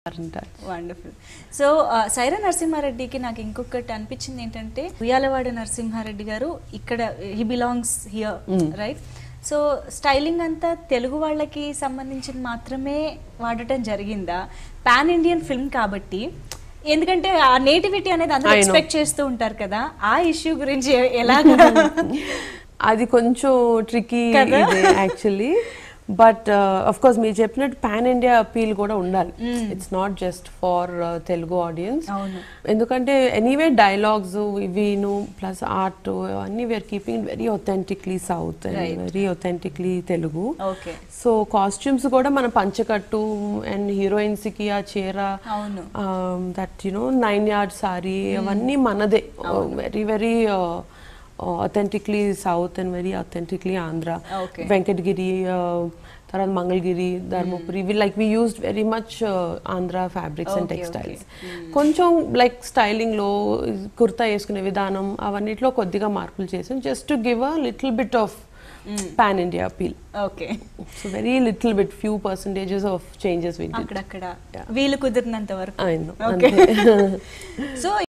Wonderful so Sye Raa నరసింహారెడ్డికి నాకు ఇంకొకటి అనిపించింది ఏంటంటే ఉయ్యాలవాడ నరసింహారెడ్డి గారు ఇక్కడ he belongs here right so styling అంతా తెలుగు వాళ్ళకి సంబంధించిన మాత్రమే వాడటం జరిగిందా పాన్ ఇండియన్ ఫిల్మ్ కాబట్టి ఎందుకంటే ఆ నేటివిటీ అనేది అందరూ I know. ఎక్స్పెక్ట్ చేస్తూ ఉంటారు కదా ఆ ఇష్యూ గురించి ఎలా అది కొంచెం ట్రికీ కదా? ఇదే యాక్చువల్లీ బట్ అఫ్ కోర్స్ మీరు చెప్పినట్టు పాన్ ఇండియా అపీల్ కూడా ఉండాలి it's not just for Telugu audiences అవును. ఎందుకంటే ఎనీవే డైలాగ్స్ ఇవిను ప్లస్ ఆర్ట్ అన్నీ we're keeping very authentically south Right. And very authentically Telugu okay so costumes కూడా మన పంచకట్టు అండ్ హీరోయిన్స్ కి ఆ చీర అవును. That you know nine yard sari అవన్నీ మనదే very very authentically south and very authentically Andhra Okay. Venkatagiri uh, తర్వాత Mangalagiri Dharmapuri we like we used very much Andhra fabrics and Okay, textiles కొంచెం లైక్ స్టైలింగ్ లో కుర్తా వేసుకునే విధానం అవన్నిట్లో కొద్దిగా మార్పులు చేసాం just to give a little bit of pan India appeal okay so very little bit few percentages of changes we did అక్కడక్కడ వీలు కుదిరినంత వరకు I know. ఓకే అంతే. సో